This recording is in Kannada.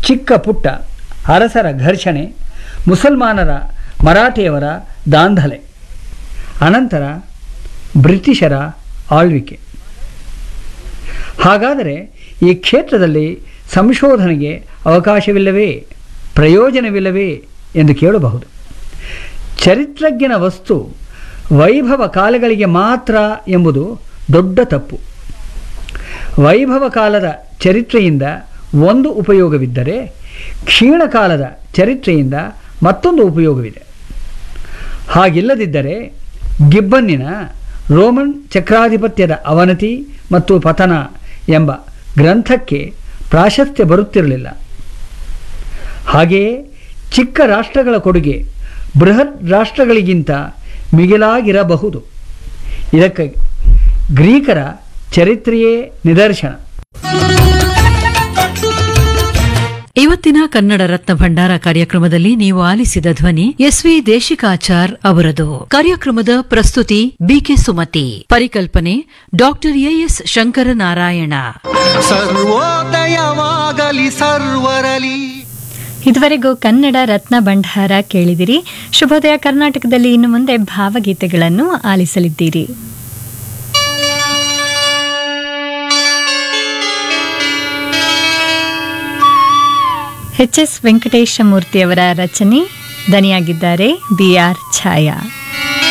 ಚಿಕ್ಕ ಪುಟ್ಟ ಅರಸರ ಘರ್ಷಣೆ ಮುಸಲ್ಮಾನರ ಮರಾಠಿಯವರ ದಾಂಧಲೆ ಅನಂತರ ಬ್ರಿಟಿಷರ ಆಳ್ವಿಕೆ ಹಾಗಾದರೆ ಈ ಕ್ಷೇತ್ರದಲ್ಲಿ ಸಂಶೋಧನೆಗೆ ಅವಕಾಶವಿಲ್ಲವೇ ಪ್ರಯೋಜನವಿಲ್ಲವೇ ಎಂದು ಕೇಳಬಹುದು ಚರಿತ್ರಜ್ಞನ ವಸ್ತು ವೈಭವ ಕಾಲಗಳಿಗೆ ಮಾತ್ರ ಎಂಬುದು ದೊಡ್ಡ ತಪ್ಪು ವೈಭವ ಕಾಲದ ಚರಿತ್ರೆಯಿಂದ ಒಂದು ಉಪಯೋಗವಿದ್ದರೆ ಕ್ಷೀಣಕಾಲದ ಚರಿತ್ರೆಯಿಂದ ಮತ್ತೊಂದು ಉಪಯೋಗವಿದೆ ಹಾಗಿಲ್ಲದಿದ್ದರೆ ಗಿಬ್ಬನ್ನಿನ ರೋಮನ್ ಚಕ್ರಾಧಿಪತ್ಯದ ಅವನತಿ ಮತ್ತು ಪತನ ಎಂಬ ಗ್ರಂಥಕ್ಕೆ ಪ್ರಾಶಸ್ತ್ಯ ಬರುತ್ತಿರಲಿಲ್ಲ ಹಾಗೆಯೇ ಚಿಕ್ಕ ರಾಷ್ಟ್ರಗಳ ಕೊಡುಗೆ ಬೃಹತ್ ರಾಷ್ಟ್ರಗಳಿಗಿಂತ ಮಿಗಿಲಾಗಿರಬಹುದು ಇದಕ್ಕೆ ಗ್ರೀಕರ ಚರಿತ್ರೆಯೇ ನಿದರ್ಶನ ಇವತ್ತಿನ ಕನ್ನಡ ರತ್ನ ಭಂಡಾರ ಕಾರ್ಯಕ್ರಮದಲ್ಲಿ ನೀವು ಆಲಿಸಿದ ಧ್ವನಿ ಎಸ್ವಿ ದೇಶಿಕಾಚಾರ್ ಅವರದು ಕಾರ್ಯಕ್ರಮದ ಪ್ರಸ್ತುತಿ ಬಿಕೆ ಸುಮತಿ ಪರಿಕಲ್ಪನೆ ಡಾಕ್ಟರ್ ಎಎಸ್ ಶಂಕರನಾರಾಯಣ ಸರ್ವೋದಯವಾಗಲಿ ಸರ್ವರಲಿ ಇದುವರೆಗೂ ಕನ್ನಡ ರತ್ನ ಭಂಡಾರ ಕೇಳಿದಿರಿ ಶುಭೋದಯ ಕರ್ನಾಟಕದಲ್ಲಿ ಇನ್ನು ಮುಂದೆ ಭಾವಗೀತೆಗಳನ್ನು ಆಲಿಸಲಿದ್ದೀರಿ ಎಚ್ ಎಸ್ ವೆಂಕಟೇಶ ಮೂರ್ತಿಯವರ ರಚನೆ ದನಿಯಾಗಿದ್ದಾರೆ ಬಿ ಆರ್ ಛಾಯಾ